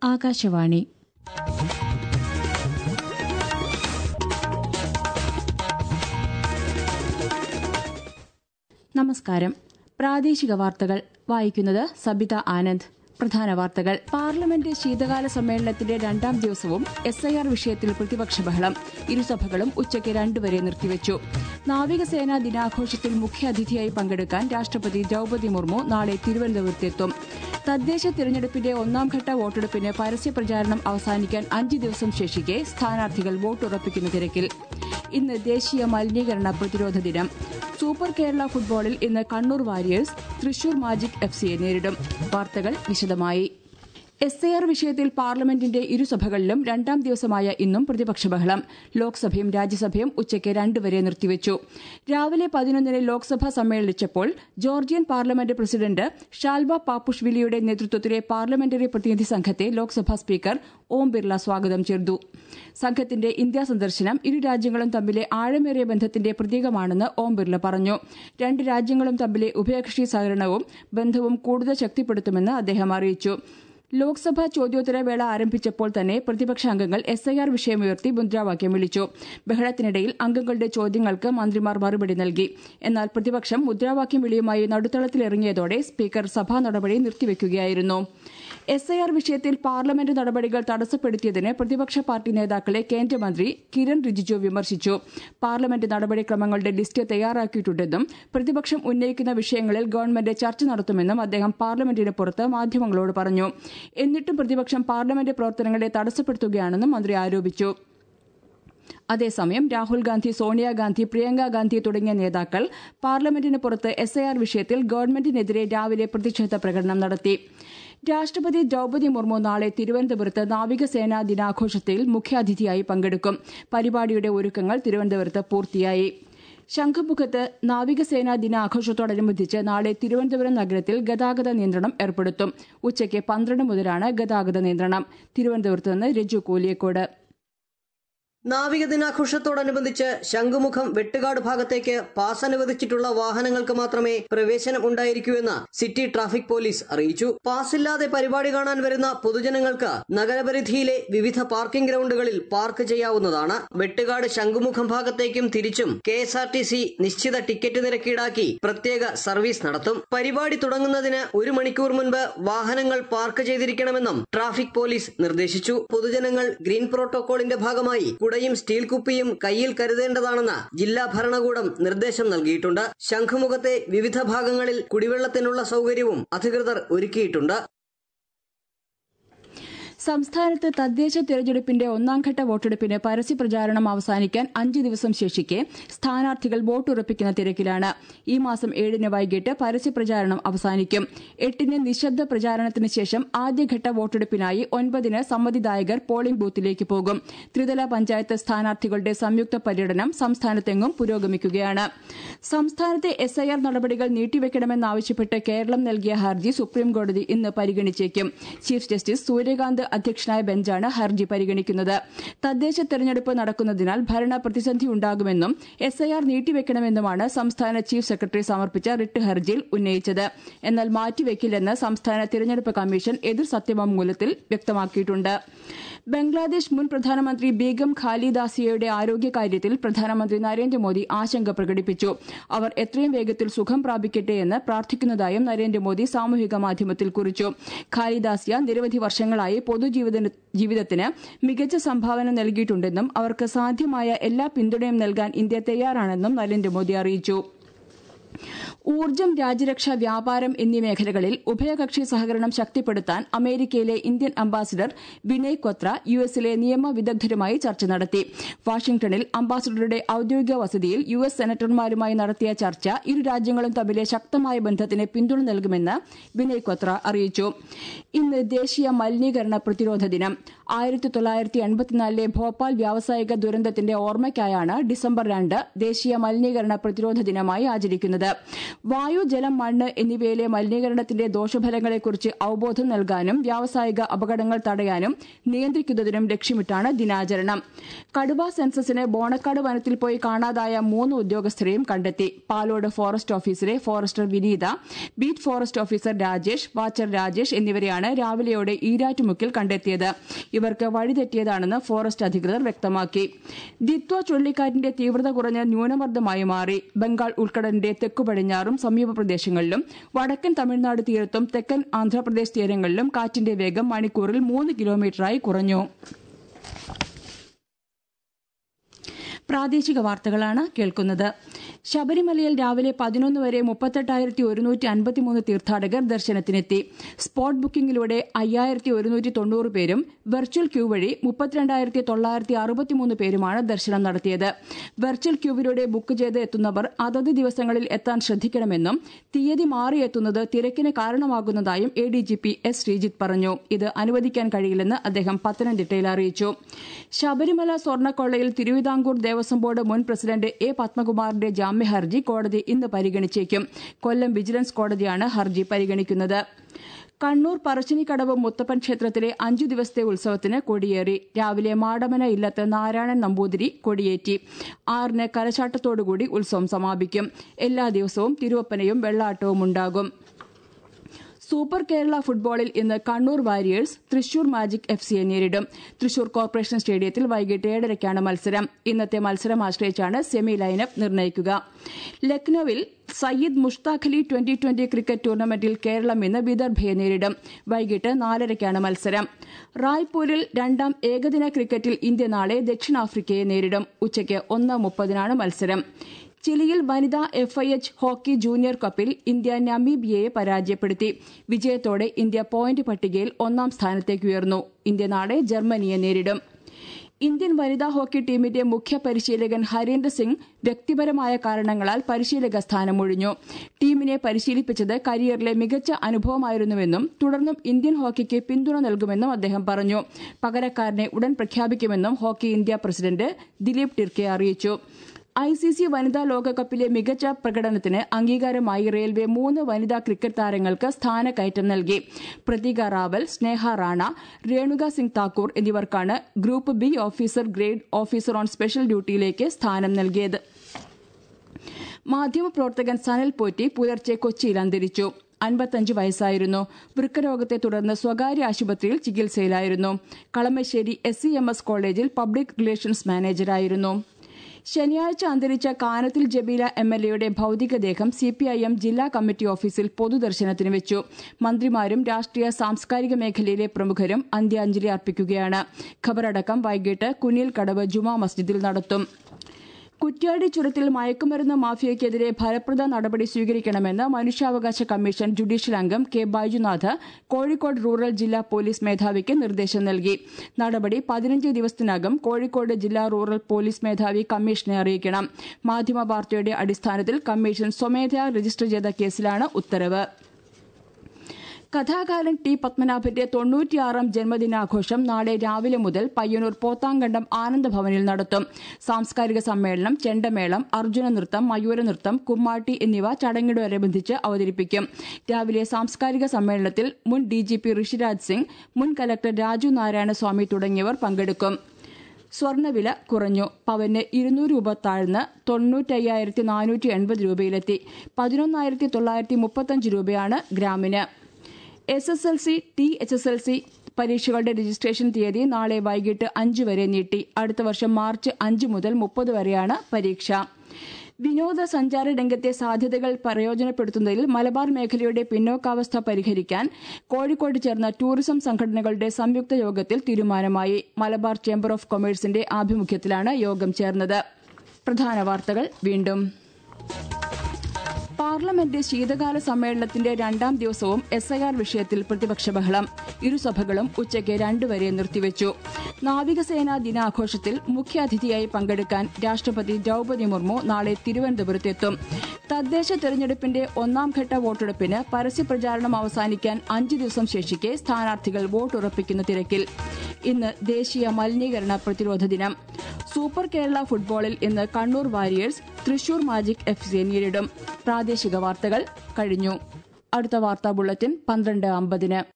ആകാശവാണി നമസ്കാരം പ്രാദേശിക വാർത്തകൾ വായിക്കുന്നത് സബിത ആനന്ദ് പ്രധാന വാർത്തകൾ പാർലമെന്റ് ശീതകാല സമ്മേളനത്തിന്റെ രണ്ടാം ദിവസവും എസ് ഐ ആർ വിഷയത്തിൽ പ്രതിപക്ഷ ബഹളം ഇരുസഭകളും ഉച്ചയ്ക്ക് രണ്ടുവരെ നിർത്തിവച്ചു നാവികസേനാ ദിനാഘോഷത്തിൽ മുഖ്യാതിഥിയായി പങ്കെടുക്കാൻ രാഷ്ട്രപതി ദ്രൌപതി മുർമു നാളെ തിരുവനന്തപുരത്തെത്തും തദ്ദേശ തിരഞ്ഞെടുപ്പിന്റെ ഒന്നാംഘട്ട വോട്ടെടുപ്പിന് പരസ്യപ്രചാരണം അവസാനിക്കാൻ അഞ്ച് ദിവസം ശേഷിക്കെ സ്ഥാനാർത്ഥികൾ വോട്ടുറപ്പിക്കുന്ന തിരക്കിൽ ഇന്ന് ദേശീയ മലിനീകരണ പ്രതിരോധ ദിനം സൂപ്പർ കേരള ഫുട്ബോളിൽ ഇന്ന് Kannur warriors Thrissur magic F സിയെ നേരിടും വാർത്തകൾ വിശദമായി എസ് ഐ ആർ വിഷയത്തിൽ പാർലമെന്റിന്റെ ഇരുസഭകളിലും രണ്ടാം ദിവസമായ ഇന്നും പ്രതിപക്ഷ ബഹളം ലോക്സഭയും രാജ്യസഭയും ഉച്ചയ്ക്ക് രണ്ടുവരെ നിർത്തിവച്ചു രാവിലെ പതിനൊന്നിന് ലോക്സഭ സമ്മേളിച്ചപ്പോൾ ജോർജിയൻ പാർലമെന്റ് പ്രസിഡന്റ് ഷാൽബ പാപ്പുഷ്വിലിയുടെ നേതൃത്വത്തിലെ പാർലമെന്ററി പ്രതിനിധി സംഘത്തെ ലോക്സഭാ സ്പീക്കർ ഓം ബിർള സ്വാഗതം ചെയ്തു സംഘത്തിന്റെ ഇന്ത്യ സന്ദർശനം ഇരു രാജ്യങ്ങളും തമ്മിലെ ആഴമേറിയ ബന്ധത്തിന്റെ പ്രതീകമാണെന്ന് ഓം ബിർള പറഞ്ഞു രണ്ട് രാജ്യങ്ങളും തമ്മിലെ ഉഭയകക്ഷി സഹകരണവും ബന്ധവും കൂടുതൽ ശക്തിപ്പെടുത്തുമെന്ന് അദ്ദേഹം അറിയിച്ചു ലോക്സഭ ചോദ്യോത്തര വേള ആരംഭിച്ചപ്പോൾ തന്നെ പ്രതിപക്ഷ അംഗങ്ങൾ എസ് ഐ ആർ വിഷയമുയർത്തി മുദ്രാവാക്യം വിളിച്ചു ബഹളത്തിനിടയിൽ അംഗങ്ങളുടെ ചോദ്യങ്ങൾക്ക് മന്ത്രിമാർ മറുപടി നൽകി എന്നാൽ പ്രതിപക്ഷം മുദ്രാവാക്യം വിളിയുമായി നടുത്തളത്തിലിറങ്ങിയതോടെ സ്പീക്കർ സഭാ നടപടി നിർത്തിവെക്കുകയായിരുന്നു എസ് ഐ ആർ വിഷയത്തിൽ പാർലമെന്റ് നടപടികൾ തടസ്സപ്പെടുത്തിയതിന് പ്രതിപക്ഷ പാർട്ടി നേതാക്കളെ കേന്ദ്രമന്ത്രി കിരൺ റിജിജു വിമർശിച്ചു പാർലമെന്റ് നടപടിക്രമങ്ങളുടെ ലിസ്റ്റ് തയ്യാറാക്കിയിട്ടുണ്ടെന്നും പ്രതിപക്ഷം ഉന്നയിക്കുന്ന വിഷയങ്ങളിൽ ഗവൺമെന്റ് ചർച്ച നടത്തുമെന്നും അദ്ദേഹം പാർലമെന്റിന് പുറത്ത് മാധ്യമങ്ങളോട് പറഞ്ഞു എന്നിട്ടും പ്രതിപക്ഷം പാർലമെന്റ് പ്രവർത്തനങ്ങളെ തടസ്സപ്പെടുത്തുകയാണെന്നും മന്ത്രി ആരോപിച്ചു അതേസമയം രാഹുൽ ഗാന്ധി സോണിയാഗാന്ധി പ്രിയങ്ക ഗാന്ധി തുടങ്ങിയ നേതാക്കൾ പാർലമെന്റിന് പുറത്ത് എസ് ഐ ആർ വിഷയത്തിൽ ഗവൺമെന്റിനെതിരെ രാവിലെ പ്രതിഷേധ പ്രകടനം നടത്തി രാഷ്ട്രപതി ദ്രൌപതി മുർമു നാളെ തിരുവനന്തപുരത്ത് നാവികസേനാ ദിനാഘോഷത്തിൽ മുഖ്യാതിഥിയായി പങ്കെടുക്കും പരിപാടിയുടെ ഒരുക്കങ്ങൾ തിരുവനന്തപുരത്ത് പൂർത്തിയായി ശംഖുമുഖത്ത് നാവികസേനാ ദിനാഘോഷത്തോടനുബന്ധിച്ച് നാളെ തിരുവനന്തപുരം നഗരത്തിൽ ഗതാഗത നിയന്ത്രണം ഏർപ്പെടുത്തും ഉച്ചയ്ക്ക് പന്ത്രണ്ട് മുതലാണ് ഗതാഗത നിയന്ത്രണം തിരുവനന്തപുരത്ത് നിന്ന് രജു കൂലിയക്കോട് നാവിക ദിനാഘോഷത്തോടനുബന്ധിച്ച് ശംഖുമുഖം വെട്ടുകാട് ഭാഗത്തേക്ക് പാസ് അനുവദിച്ചിട്ടുള്ള വാഹനങ്ങൾക്ക് മാത്രമേ പ്രവേശനം ഉണ്ടായിരിക്കൂ എന്ന് സിറ്റി ട്രാഫിക് പോലീസ് അറിയിച്ചു പാസില്ലാതെ പരിപാടി കാണാൻ വരുന്ന പൊതുജനങ്ങൾക്ക് നഗരപരിധിയിലെ വിവിധ പാർക്കിംഗ് ഗ്രൗണ്ടുകളിൽ പാർക്ക് ചെയ്യാവുന്നതാണ് വെട്ടുകാട് ശംഖുമുഖം ഭാഗത്തേക്കും തിരിച്ചും K S R T C നിശ്ചിത ടിക്കറ്റ് നിരക്ക് ഈടാക്കി പ്രത്യേക സർവീസ് നടത്തും പരിപാടി തുടങ്ങുന്നതിന് ഒരു മണിക്കൂർ മുൻപ് വാഹനങ്ങൾ പാർക്ക് ചെയ്തിരിക്കണമെന്നും ട്രാഫിക് പോലീസ് നിർദ്ദേശിച്ചു പൊതുജനങ്ങൾ ഗ്രീൻ പ്രോട്ടോകോളിന്റെ ഭാഗമായി കുടയും സ്റ്റീൽ കുപ്പിയും കയ്യിൽ കരുതേണ്ടതാണെന്ന് ജില്ലാ ഭരണകൂടം നിർദ്ദേശം നൽകിയിട്ടുണ്ട് ശംഖുമുഖത്തെ വിവിധ ഭാഗങ്ങളിൽ കുടിവെള്ളത്തിനുള്ള സൗകര്യവും അധികൃതർ ഒരുക്കിയിട്ടുണ്ട് സംസ്ഥാനത്ത് തദ്ദേശ തെരഞ്ഞെടുപ്പിന്റെ ഒന്നാംഘട്ട വോട്ടെടുപ്പിന് പരസ്യപ്രചാരണം അവസാനിക്കാൻ അഞ്ച് ദിവസം ശേഷിക്കെ സ്ഥാനാർത്ഥികൾ വോട്ടുറപ്പിക്കുന്ന തിരക്കിലാണ് ഈ മാസം ഏഴിന് വൈകിട്ട് പരസ്യപ്രചാരണം അവസാനിക്കും എട്ടിന് നിശബ്ദ പ്രചാരണത്തിന് ശേഷം ആദ്യഘട്ട വോട്ടെടുപ്പിനായി ഒൻപതിന് സമ്മതിദായകർ പോളിംഗ് ബൂത്തിലേക്ക് പോകും ത്രിതല പഞ്ചായത്ത് സ്ഥാനാർത്ഥികളുടെ സംയുക്ത പര്യടനം സംസ്ഥാനത്തെങ്ങും പുരോഗമിക്കുകയാണ് സംസ്ഥാനത്തെ എസ് ഐ ആർ നടപടികൾ നീട്ടിവെക്കണമെന്നാവശ്യപ്പെട്ട് കേരളം നൽകിയ ഹർജി സുപ്രീംകോടതി ഇന്ന് പരിഗണിച്ചേക്കും ചീഫ് ജസ്റ്റിസ് സൂര്യകാന്ത് അധ്യക്ഷനായ ബെഞ്ചാണ് ഹർജി പരിഗണിക്കുന്നത് തദ്ദേശ തെരഞ്ഞെടുപ്പ് നടക്കുന്നതിനാൽ ഭരണ പ്രതിസന്ധി ഉണ്ടാകുമെന്നും എസ് ഐ ആർ നീട്ടിവെക്കണമെന്നുമാണ് സംസ്ഥാന ചീഫ് സെക്രട്ടറി സമർപ്പിച്ച റിട്ട് ഹർജിയിൽ ഉന്നയിച്ചത് എന്നാൽ മാറ്റിവെക്കില്ലെന്ന് സംസ്ഥാന തിരഞ്ഞെടുപ്പ് കമ്മീഷൻ എതിർ സത്യവാങ്മൂലത്തിൽ വ്യക്തമാക്കിയിട്ടുണ്ട് ബംഗ്ലാദേശ് മുൻ പ്രധാനമന്ത്രി ബീഗം ഖാലിദാസിയയുടെ ആരോഗ്യകാര്യത്തിൽ പ്രധാനമന്ത്രി നരേന്ദ്രമോദി ആശങ്ക പ്രകടിപ്പിച്ചു അവർ എത്രയും വേഗത്തിൽ സുഖം പ്രാപിക്കട്ടെ എന്ന് പ്രാർത്ഥിക്കുന്നതായും നരേന്ദ്രമോദി സാമൂഹിക മാധ്യമത്തിൽ കുറിച്ചു ഖാലിദാസിയ നിരവധി വർഷങ്ങളായി പൊതുജീവിതത്തിന് മികച്ച സംഭാവന നൽകിയിട്ടുണ്ടെന്നും അവർക്ക് സാധ്യമായ എല്ലാ പിന്തുണയും നൽകാൻ ഇന്ത്യ തയ്യാറാണെന്നും നരേന്ദ്രമോദി അറിയിച്ചു ഊർജ്ജം രാജ്യരക്ഷ വ്യാപാരം എന്നീ മേഖലകളിൽ ഉഭയകക്ഷി സഹകരണം ശക്തിപ്പെടുത്താൻ അമേരിക്കയിലെ Indian ambassador Vinay Kwatra U എസിലെ നിയമ വിദഗ്ധരുമായി ചർച്ച നടത്തി വാഷിംഗ്ടണിൽ അംബാസിഡറുടെ ഔദ്യോഗിക വസതിയിൽ യു എസ് സെനറ്റർമാരുമായി നടത്തിയ ചർച്ച ഇരു രാജ്യങ്ങളും തമ്മിലെ ശക്തമായ ബന്ധത്തിന് പിന്തുണ നൽകുമെന്ന് വിനയ് കൊത്ര അറിയിച്ചു ഇന്ന് ദേശീയ മലിനീകരണ പ്രതിരോധ ദിനം ആയിരത്തി തൊള്ളായിരത്തി എൺപത്തിനാലിലെ ഭോപ്പാൽ വ്യാവസായിക ദുരന്തത്തിന്റെ ഓർമ്മയ്ക്കായാണ് ഡിസംബർ രണ്ട് ദേശീയ മലിനീകരണ പ്രതിരോധ ദിനമായി ആചരിക്കുന്നത് സംഘടിപ്പിച്ചത് വായു ജലം മണ്ണ് എന്നിവയിലെ മലിനീകരണത്തിന്റെ ദോഷഫലങ്ങളെക്കുറിച്ച് അവബോധം നൽകാനും വ്യാവസായിക അപകടങ്ങൾ തടയാനും നിയന്ത്രിക്കുന്നതിനും ലക്ഷ്യമിട്ടാണ് ദിനാചരണം കടുവ സെൻസസിന് ബോണക്കാട് വനത്തിൽ പോയി കാണാതായ മൂന്ന് ഉദ്യോഗസ്ഥരെയും കണ്ടെത്തി പാലോട് ഫോറസ്റ്റ് ഓഫീസിലെ forester Vineetha beat forest officer Rajesh watcher Rajesh എന്നിവരെയാണ് രാവിലെയോടെ ഈരാറ്റുമുക്കിൽ കണ്ടെത്തിയത് ഇവർക്ക് വഴിതെറ്റിയതാണെന്ന് ഫോറസ്റ്റ് അധികൃതർ വ്യക്തമാക്കി ദിത്വ ചുഴലിക്കാറ്റിന്റെ തീവ്രത കുറഞ്ഞ ന്യൂനമർദ്ദമായി മാറി ബംഗാൾ ഉൾക്കടലിന്റെ തെക്കു പടിഞ്ഞാറും സമീപ പ്രദേശങ്ങളിലും വടക്കൻ തമിഴ്നാട് തീരത്തും തെക്കൻ ആന്ധ്രാപ്രദേശ് തീരങ്ങളിലും കാറ്റിന്റെ വേഗം മണിക്കൂറിൽ മൂന്ന് കിലോമീറ്ററായി കുറഞ്ഞു പ്രാദേശിക വാർത്തകളാണ് കേൾക്കുന്നത് ശബരിമലയിൽ രാവിലെ പതിനൊന്ന് വരെ മുപ്പത്തെട്ടായിരത്തി ഒരുന്നൂറ്റി അൻപത്തിമൂന്ന് തീർത്ഥാടകർ ദർശനത്തിനെത്തി സ്പോട്ട് ബുക്കിംഗിലൂടെ അയ്യായിരത്തി ഒരുന്നൂറ്റി തൊണ്ണൂറ് പേരും വെർച്വൽ ക്യൂ വഴി മുപ്പത്തിരണ്ടായിരത്തി തൊള്ളായിരത്തി അറുപത്തിമൂന്ന് പേരുമാണ് ദർശനം നടത്തിയത് വെർച്വൽ ക്യൂവിലൂടെ ബുക്ക് ചെയ്ത് എത്തുന്നവർ അതത് ദിവസങ്ങളിൽ എത്താൻ ശ്രദ്ധിക്കണമെന്നും തീയതി മാറിയെത്തുന്നത് തിരക്കിന് കാരണമാകുന്നതായും A D G P S Sreejith പറഞ്ഞു ഇത് അനുവദിക്കാൻ കഴിയില്ലെന്ന് അദ്ദേഹം പത്തനംതിട്ടയിൽ അറിയിച്ചു ശബരിമല സ്വർണ്ണക്കൊള്ളയിൽ തിരുവിതാംകൂർ ദേവസ്വം ബോർഡ് മുൻ പ്രസിഡന്റ് എ പത്മകുമാറിന്റെ ജാമ്യ ഹർജി കോടതി ഇന്ന് പരിഗണിച്ചേക്കും കൊല്ലം വിജിലൻസ് കോടതിയാണ് ഹർജി പരിഗണിക്കുന്നത് കണ്ണൂർ പറശ്ശിനിക്കടവ് മുത്തപ്പൻ ക്ഷേത്രത്തിലെ അഞ്ചു ദിവസത്തെ ഉത്സവത്തിന് കൊടിയേറി രാവിലെ മാടമന ഇല്ലത്ത് നാരായണൻ നമ്പൂതിരി കൊടിയേറ്റി ആറിന് കലശാട്ടത്തോടുകൂടി ഉത്സവം സമാപിക്കും എല്ലാ ദിവസവും തിരുവപ്പനയും വെള്ളാട്ടവും ഉണ്ടാകും സൂപ്പർ കേരള ഫുട്ബോളിൽ ഇന്ന് Kannur warriors Thrissur magic F സിയെ നേരിടും തൃശൂർ കോർപ്പറേഷൻ സ്റ്റേഡിയത്തിൽ വൈകിട്ട് ഏഴരയ്ക്കാണ് മത്സരം ഇന്നത്തെ മത്സരം ആശ്രയിച്ചാണ് സെമി ലൈനപ്പ് നിർണ്ണയിക്കുക ലക്നൌവിൽ Syed Mushtaq Ali twenty twenty cricket ടൂർണമെന്റിൽ കേരളം ഇന്ന് വിദർഭയെ നേരിടും വൈകിട്ട് നാലരയ്ക്കാണ് മത്സരം റായ്പൂരിൽ രണ്ടാം ഏകദിന ക്രിക്കറ്റിൽ ഇന്ത്യ നാളെ ദക്ഷിണാഫ്രിക്കയെ നേരിടും ഉച്ചയ്ക്ക് ഒന്ന് മുപ്പതിനാണ് മത്സരം ചിലിയിൽ വനിതാ F I H hockey junior കപ്പിൽ ഇന്ത്യ നമീബിയയെ പരാജയപ്പെടുത്തി വിജയത്തോടെ ഇന്ത്യ പോയിന്റ് പട്ടികയിൽ ഒന്നാം സ്ഥാനത്തേക്ക് ഉയർന്നു ഇന്ത്യ നാളെ ജർമ്മനിയെ നേരിടും ഇന്ത്യൻ വനിതാ ഹോക്കി ടീമിന്റെ മുഖ്യ പരിശീലകൻ ഹരീന്ദ്ര സിംഗ് വ്യക്തിപരമായ കാരണങ്ങളാൽ പരിശീലക സ്ഥാനം ഒഴിഞ്ഞു ടീമിനെ പരിശീലിപ്പിച്ചത് കരിയറിലെ മികച്ച അനുഭവമായിരുന്നുവെന്നും തുടർന്നും ഇന്ത്യൻ ഹോക്കിക്ക് പിന്തുണ നൽകുമെന്നും അദ്ദേഹം പറഞ്ഞു പകരക്കാരനെ ഉടൻ പ്രഖ്യാപിക്കുമെന്നും hockey India president Dilip Tirkey അറിയിച്ചു ഐ സി സി വനിതാ ലോകകപ്പിലെ മികച്ച പ്രകടനത്തിന് അംഗീകാരമായി റെയിൽവേ മൂന്ന് വനിതാ ക്രിക്കറ്റ് താരങ്ങൾക്ക് സ്ഥാനക്കയറ്റം നൽകി പ്രതീക റാവൽ സ്നേഹ റാണ രേണുക സിംഗ് താക്കൂർ എന്നിവർക്കാണ് group B officer grade officer on special ഡ്യൂട്ടിയിലേക്ക് സ്ഥാനം നൽകിയത് മാധ്യമപ്രവർത്തകൻ സനൽ പോറ്റി പുലർച്ചെ കൊച്ചിയിൽ അന്തരിച്ചു അൻപത്തഞ്ച് വയസ്സായിരുന്നു വൃക്കരോഗത്തെ തുടർന്ന് സ്വകാര്യ ആശുപത്രിയിൽ ചികിത്സയിലായിരുന്നു Kalamassery S C M S കോളേജിൽ പബ്ലിക് റിലേഷൻസ് മാനേജറായിരുന്നു ശനിയാഴ്ച അന്തരിച്ച കാനത്തിൽ ജബീല എം എൽ എയുടെ ഭൌതികദേഹം സിപിഐഎം ജില്ലാ കമ്മിറ്റി ഓഫീസിൽ പൊതുദർശനത്തിന് വെച്ചു മന്ത്രിമാരും രാഷ്ട്രീയ സാംസ്കാരിക മേഖലയിലെ പ്രമുഖരും അന്ത്യാഞ്ജലി അർപ്പിക്കുകയാണ് ഖബറടക്കം വൈകിട്ട് കുനിൽ കടവ് ജുമാ മസ്ജിദിൽ നടത്തും കുറ്റ്യാടി ചുരത്തിൽ മയക്കുമരുന്ന് മാഫിയയ്ക്കെതിരെ ഫലപ്രദ നടപടി സ്വീകരിക്കണമെന്ന് മനുഷ്യാവകാശ കമ്മീഷൻ ജുഡീഷ്യൽ അംഗം കെ ബൈജുനാഥ് കോഴിക്കോട് റൂറൽ ജില്ലാ പോലീസ് മേധാവിക്ക് നിർദ്ദേശം നൽകി നടപടി പതിനഞ്ച് ദിവസത്തിനകം കോഴിക്കോട് ജില്ലാ റൂറൽ പോലീസ് മേധാവി കമ്മീഷനെ അറിയിക്കണം മാധ്യമ വാർത്തയുടെ അടിസ്ഥാനത്തിൽ കമ്മീഷൻ സ്വമേധയാ രജിസ്റ്റർ ചെയ്ത കേസിലാണ് ഉത്തരവ് കഥാകാരൻ ടി പത്മനാഭന്റെ തൊണ്ണൂറ്റിയാറാം ജന്മദിനാഘോഷം നാളെ രാവിലെ മുതൽ പയ്യന്നൂർ പോത്താങ്കണ്ടം ആനന്ദഭവനിൽ നടത്തും സാംസ്കാരിക സമ്മേളനം ചെണ്ടമേളം അർജുന നൃത്തം മയൂര നൃത്തം കുമ്മാട്ടി എന്നിവ ചടങ്ങിനോടനുബന്ധിച്ച് അവതരിപ്പിക്കും രാവിലെ സാംസ്കാരിക സമ്മേളനത്തിൽ മുൻ D G P Rishiraj Singh മുൻ കലക്ടർ രാജു നാരായണസ്വാമി തുടങ്ങിയവർ പങ്കെടുക്കും സ്വർണ്ണവില കുറഞ്ഞു പവന് ഇരുന്നൂറ് രൂപ താഴ്ന്ന് തൊണ്ണൂറ്റയ്യായിരത്തി നാനൂറ്റി എൺപത് രൂപയിലെത്തി പതിനൊന്നായിരത്തി തൊള്ളായിരത്തി മുപ്പത്തഞ്ച് രൂപയാണ് ഗ്രാമിന് S S L C T H S L C പരീക്ഷകളുടെ രജിസ്ട്രേഷൻ തീയതി നാളെ വൈകിട്ട് അഞ്ച് വരെ നീട്ടി അടുത്ത വർഷം മാർച്ച് അഞ്ച് മുതൽ മുപ്പത് വരെയാണ് പരീക്ഷ വിനോദസഞ്ചാര രംഗത്തെ സാധ്യതകൾ പ്രയോജനപ്പെടുത്തുന്നതിൽ മലബാർ മേഖലയുടെ പിന്നോക്കാവസ്ഥ പരിഹരിക്കാൻ കോഴിക്കോട് ചേർന്ന ടൂറിസം സംഘടനകളുടെ സംയുക്ത യോഗത്തിൽ തീരുമാനമായി മലബാർ ചേംബർ ഓഫ് കൊമേഴ്സിന്റെ ആഭിമുഖ്യത്തിലാണ് യോഗം ചേർന്നത് പ്രധാന വാർത്തകൾ വീണ്ടും പാർലമെന്റ് ശീതകാല സമ്മേളനത്തിന്റെ രണ്ടാം ദിവസവും എസ് ഐ ആർ വിഷയത്തിൽ പ്രതിപക്ഷ ബഹളം ഇരുസഭകളും ഉച്ചയ്ക്ക് രണ്ടുവരെ നിർത്തിവച്ചു നാവികസേനാ ദിനാഘോഷത്തിൽ മുഖ്യാതിഥിയായി പങ്കെടുക്കാൻ രാഷ്ട്രപതി ദ്രൌപതി മുർമു നാളെ തിരുവനന്തപുരത്തെത്തും തദ്ദേശ തെരഞ്ഞെടുപ്പിന്റെ ഒന്നാംഘട്ട വോട്ടെടുപ്പിന് പരസ്യപ്രചാരണം അവസാനിക്കാൻ അഞ്ച് ദിവസം ശേഷിക്കെ സ്ഥാനാർത്ഥികൾ വോട്ടുറപ്പിക്കുന്ന തിരക്കിൽ ഇന്ന് ദേശീയ മലിനീകരണ പ്രതിരോധ ദിനം സൂപ്പർ കേരള ഫുട്ബോളിൽ ഇന്ന് Kannur warriors Thrissur magic F സിയെ നേരിടും പ്രാദേശിക വാർത്തകൾ കഴിഞ്ഞു അടുത്ത വാർത്താ ബുള്ളറ്റിൻ പന്ത്രണ്ട് അമ്പതിന്